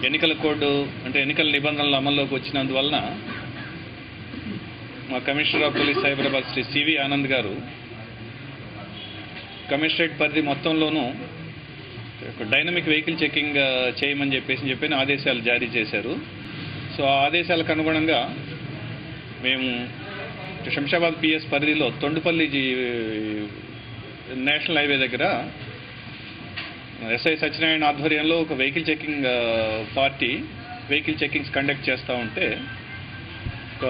ఎన్నికల కోడ్ అంటే ఎన్నికల నిబంధనలు అమల్లోకి వచ్చినందువలన మా commissioner of police Cyberabad Shri CV Anand గారు కమిషనరేట్ పరిధి మొత్తంలోనూ ఒక డైనమిక్ వెహికల్ చెకింగ్ ఆ, చేయమని చెప్పేసి చెప్పిన ఆదేశాలు జారీ చేశారు సో ఆ ఆదేశాలకు అనుగుణంగా మేము శంషాబాద్ పిఎస్ పరిధిలో తొండుపల్లి జీ నేషనల్ హైవే దగ్గర ఎస్ఐ సత్యనారాయణ ఆధ్వర్యంలో ఒక వెహికల్ చెకింగ్ ఆ, పార్టీ వెహికల్ చెకింగ్స్ కండక్ట్ చేస్తూ ఉంటే ఒక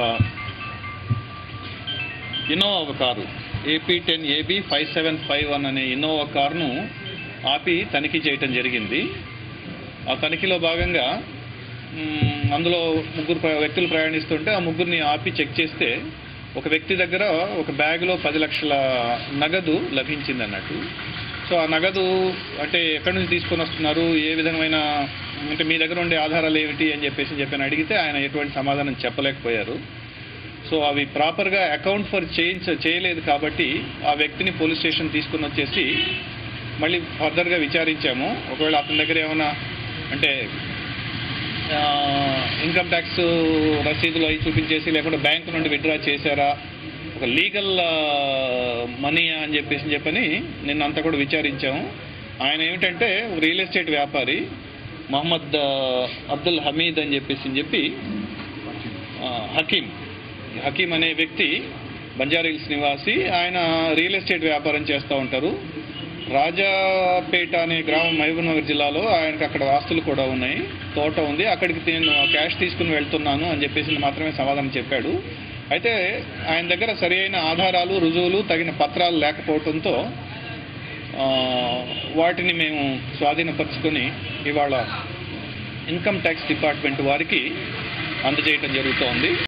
ఇన్నోవా ఒక car AP ten AB five seven five one అనే ఇన్నోవా కారును ఆపి తనిఖీ చేయటం జరిగింది ఆ తనిఖీలో భాగంగా మ్, అందులో ముగ్గురు ప్ర- వ్యక్తులు ప్రయాణిస్తుంటే ఆ ముగ్గురిని ఆపి చెక్ చేస్తే ఒక వ్యక్తి దగ్గర ఒక బ్యాగులో పది లక్షల నగదు లభించింది అన్నట్టు సో ఆ నగదు అంటే ఎక్కడి నుంచి తీసుకొని వస్తున్నారు ఏ విధమైన అంటే మీ దగ్గర ఉండే ఆధారాలు ఏమిటి అని చెప్పేసి చెప్పని అడిగితే ఆయన ఎటువంటి సమాధానం చెప్పలేకపోయారు సో అవి ప్రాపర్గా అకౌంట్ ఫర్ చేంజ్ చేయలేదు కాబట్టి ఆ వ్యక్తిని పోలీస్ స్టేషన్ తీసుకుని వచ్చేసి మళ్ళీ ఫర్దర్గా విచారించాము ఒకవేళ అతని దగ్గర ఏమైనా అంటే ఇన్కమ్ ట్యాక్స్ రసీదులు అవి చూపించేసి లేకుంటే బ్యాంక్ నుండి విత్డ్రా చేశారా ఒక లీగల్ మనీ అని చెప్పేసి చెప్పని నిన్న అంతా కూడా విచారించాము ఆయన ఏమిటంటే ఒక రియల్ ఎస్టేట్ వ్యాపారి మహమ్మద్ ఆ, అబ్దుల్ హమీద్ అని చెప్పేసి చెప్పి ఆ, హకీం హకీం అనే వ్యక్తి బంజారీల్స్ నివాసి ఆయన రియల్ ఎస్టేట్ వ్యాపారం చేస్తూ ఉంటారు రాజాపేట అనే గ్రామం మహబూబ్నగర్ జిల్లాలో ఆయనకు అక్కడ ఆస్తులు కూడా ఉన్నాయి తోట ఉంది అక్కడికి నేను క్యాష్ తీసుకుని వెళ్తున్నాను అని చెప్పేసి మాత్రమే సమాధానం చెప్పాడు అయితే ఆయన దగ్గర సరి అయిన ఆధారాలు రుజువులు తగిన పత్రాలు లేకపోవడంతో ఆ, వాటిని మేము స్వాధీనపరుచుకొని ఇవాళ ఇన్కమ్ ట్యాక్స్ డిపార్ట్మెంట్ వారికి అందజేయటం జరుగుతోంది